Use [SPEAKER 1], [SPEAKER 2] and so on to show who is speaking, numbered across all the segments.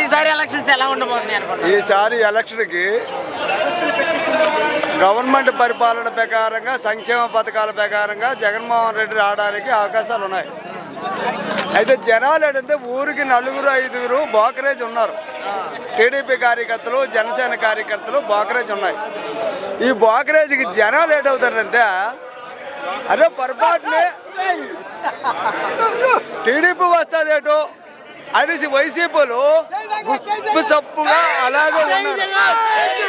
[SPEAKER 1] ఈసారి ఎలక్షన్స్ ఎలా ఉండబోతున్నాయి అనుకుంటున్నారు
[SPEAKER 2] ఈసారి ఎలక్షన్కి గవర్నమెంట్ పరిపాలన ప్రకారంగా సంక్షేమ పథకాల ప్రకారంగా జగన్మోహన్ రెడ్డి రావడానికి అవకాశాలు ఉన్నాయి అయితే జనాలు ఏంటంటే ఊరికి నలుగురు ఐదుగురు బోకరేజ్ ఉన్నారు టీడీపీ కార్యకర్తలు జనసేన కార్యకర్తలు బోకరేజ్ ఉన్నాయి ఈ బోకరేజ్కి జనాలు ఏంటవుతారంటే అరే పొరపాటునే టీడీపీ వస్తుందేటో అనేసి వైసీపీలు గుప్పు చప్పుగా అలాగే ఉన్నారు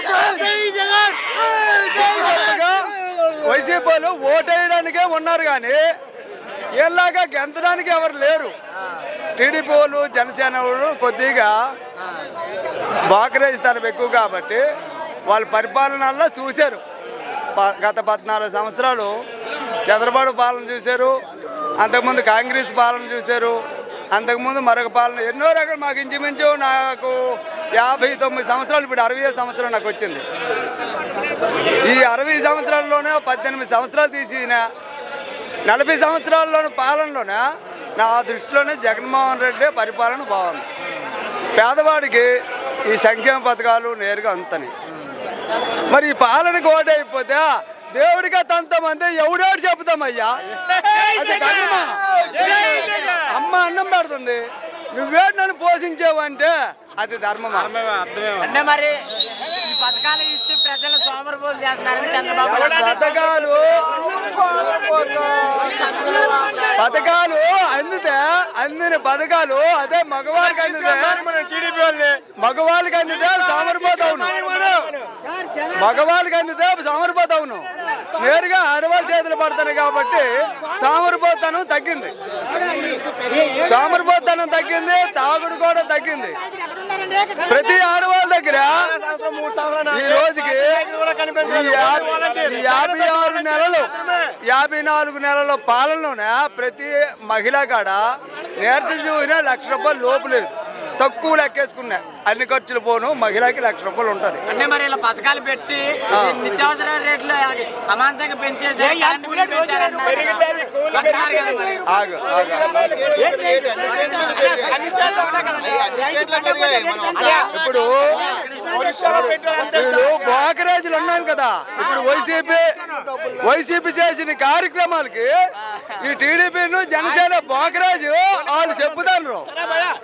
[SPEAKER 2] గుప్పు వైసీపీలు ఓటేయడానికే ఉన్నారు కానీ ఏలాగా గెంతడానికి ఎవరు లేరు టీడీపీ వాళ్ళు జనసేన వాళ్ళు కొద్దిగా బాకరేజ్ తనం ఎక్కువ కాబట్టి వాళ్ళ పరిపాలనలో చూశారు ప- గత పద్నాలుగు సంవత్సరాలు చంద్రబాబు పాలన చూశారు అంతకుముందు కాంగ్రెస్ పాలన చూశారు అంతకుముందు మరొక పాలన ఎన్నో రకాలు మాకు ఇంచుమించు నాకు యాభై తొమ్మిది సంవత్సరాలు ఇప్పుడు అరవై సంవత్సరం నాకు వచ్చింది ఈ అరవై సంవత్సరాల్లోనే పద్దెనిమిది సంవత్సరాలు తీసిన నలభై సంవత్సరాల్లోని పాలనలోనే నా దృష్టిలోనే జగన్మోహన్ రెడ్డి పరిపాలన బాగుంది పేదవాడికి ఈ సంక్షేమ పథకాలు నేరుగా అంతని మరి ఈ పాలనకు ఓటు అయిపోతే దేవుడిగా తంతమంది ఎవడేడు చెబుతామయ్యా అది ధర్మమా అమ్మ అన్నం పెడుతుంది నువ్వే నన్ను పోషించావు అంటే అది ధర్మమా
[SPEAKER 1] అంటే మరి ఈ పథకాలు ఇచ్చి ప్రజలు సోమరపోలు చేస్తున్నారని చంద్రబాబు నాయుడు
[SPEAKER 2] పథకాలు పథకాలు అందితే అందిన పథకాలు అదే మగవారికి అందితే మగవాళ్ళకి అందితే సోమరిపోతావును మగవాళ్ళకి అందితే సోమరిపోతావును నేరుగా ఆడవాళ్ళ చేతులు పడతాను కాబట్టి సోమరిపోతాను తగ్గింది సోమరిపోతానం తగ్గింది తాగుడు కూడా తగ్గింది ప్రతి ఆడవాళ్ళ దగ్గర ఈ రోజుకి ఈ యాభై- ఈ యాభై ఆరు నెలలు యాభై నాలుగు నెలల పాలనలోనే ప్రతి మహిళ కాడ నేర్చ చూసినా లక్ష రూపాయలు లోపు లేదు తక్కువ లెక్కేసుకున్నా అన్ని ఖర్చులు పోను మహిళకి లక్ష రూపాయలు ఉంటుంది
[SPEAKER 1] అంటే మరి ఇలా పథకాలు పెట్టి నిత్యావసర రేట్లు అమాంతంగా పెంచేసి కరెంటు బిల్లు పెంచారంటున్నారు. అంటున్నారు కదా మరి.
[SPEAKER 2] ఆగు ఆగు ఇప్పుడు వీళ్ళు బోకరేజీలు ఉన్నాను కదా ఇప్పుడు వైసీపీ వైసీపీ చేసిన కార్యక్రమాలకి ఈ టీడీపీను జనసేన బోకరాజు వాళ్ళు చెప్పుతారు